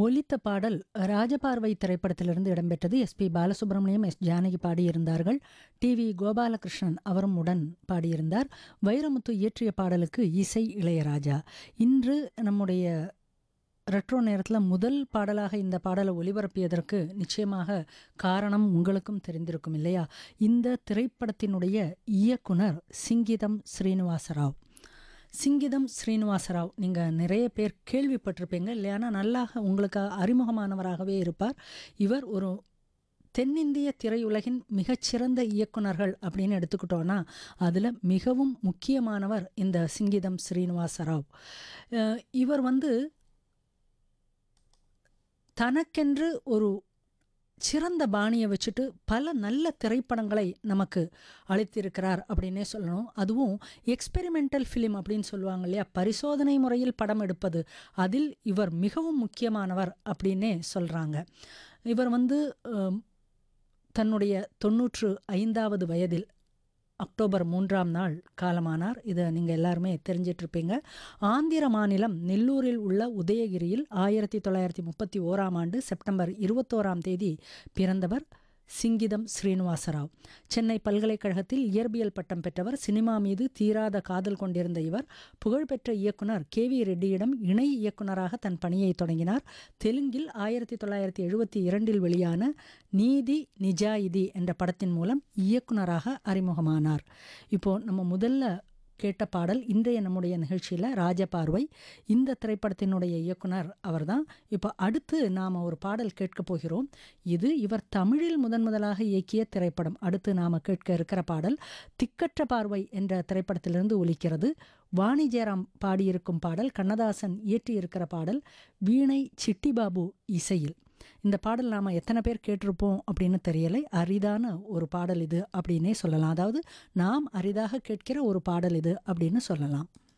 ஒலித்த பாடல் ராஜபார்வை திரைப்படத்திலிருந்து இடம்பெற்றது எஸ்பி பாலசுப்ரமணியம் எஸ் ஜானகி பாடியிருந்தார்கள் டி வி கோபாலகிருஷ்ணன் அவரும் உடன் பாடியிருந்தார் வைரமுத்து இயற்றிய பாடலுக்கு இசை இளையராஜா இன்று நம்முடைய ரெட்ரோ நேரத்தில் முதல் பாடலாக இந்த பாடலை ஒளிபரப்பியதற்கு நிச்சயமாக காரணம் உங்களுக்கும் தெரிந்திருக்கும் இல்லையா இந்த திரைப்படத்தினுடைய இயக்குனர் சிங்கிதம் ஸ்ரீனிவாசராவ் சிங்கிதம் ஸ்ரீனிவாசராவ் நீங்கள் நிறைய பேர் கேள்விப்பட்டிருப்பீங்க இல்லையானா நல்லா உங்களுக்கு அறிமுகமானவராகவே இருப்பார் இவர் ஒரு தென்னிந்திய திரையுலகின் மிகச்சிறந்த இயக்குனர்கள் அப்படின்னு எடுத்துக்கிட்டோன்னா அதில் மிகவும் முக்கியமானவர் இந்த சிங்கிதம் ஸ்ரீனிவாசராவ் அஹ் இவர் வந்து தனக்கென்று ஒரு சிறந்த பாணியை வச்சுட்டு பல நல்ல திரைப்படங்களை நமக்கு அளித்திருக்கிறார் அப்படின்னே சொல்லணும் அதுவும் எக்ஸ்பெரிமெண்டல் ஃபிலிம் அப்படின்னு சொல்லுவாங்க இல்லையா பரிசோதனை முறையில் படம் எடுப்பது அதில் இவர் மிகவும் முக்கியமானவர் அப்படின்னே சொல்கிறாங்க இவர் வந்து அஹ், தன்னுடைய தொன்னூற்று ஐந்தாவது வயதில் அக்டோபர் மூன்றாம் நாள் காலமானார் இதை நீங்கள் எல்லாருமே தெரிஞ்சிட்ருப்பீங்க ஆந்திர மாநிலம் நெல்லூரில் உள்ள உதயகிரியில் ஆயிரத்தி தொள்ளாயிரத்தி முப்பத்தி ஓராம் ஆண்டு செப்டம்பர் இருபத்தோராம் தேதி பிறந்தவர் சிங்கிதம் ஸ்ரீனிவாசராவ் சென்னை பல்கலைக்கழகத்தில் இயற்பியல் பட்டம் பெற்றவர் சினிமா மீது தீராத காதல் கொண்டிருந்த இவர் புகழ்பெற்ற இயக்குனர் கே வி ரெட்டியிடம் இணை இயக்குனராக தன் பணியை தொடங்கினார் தெலுங்கில் ஆயிரத்தி தொள்ளாயிரத்தி எழுபத்தி இரண்டில் வெளியான நீதி நிஜாயிதி என்ற படத்தின் மூலம் இயக்குனராக அறிமுகமானார் இப்போ நம்ம முதல்ல கேட்ட பாடல் இன்றைய நம்முடைய நிகழ்ச்சியில் ராஜபார்வை இந்த திரைப்படத்தினுடைய இயக்குனர் அவர்தான் இப்போ அடுத்து நாம் ஒரு பாடல் கேட்க போகிறோம் இது இவர் தமிழில் முதன் முதலாக இயக்கிய திரைப்படம் அடுத்து நாம் கேட்க இருக்கிற பாடல் திக்கற்ற பார்வை என்ற திரைப்படத்திலிருந்து ஒலிக்கிறது வாணி ஜெயராம் பாடியிருக்கும் பாடல் கண்ணதாசன் இயற்றியிருக்கிற பாடல் வீணை சிட்டிபாபு இசையில் இந்த பாடல் நாம் எத்தனை பேர் கேட்டிருப்போம் அப்படின்னு தெரியலை அரிதான ஒரு பாடல் இது அப்படின்னே சொல்லலாம் அதாவது நாம் அரிதாக கேட்கிற ஒரு பாடல் இது அப்படின்னு சொல்லலாம்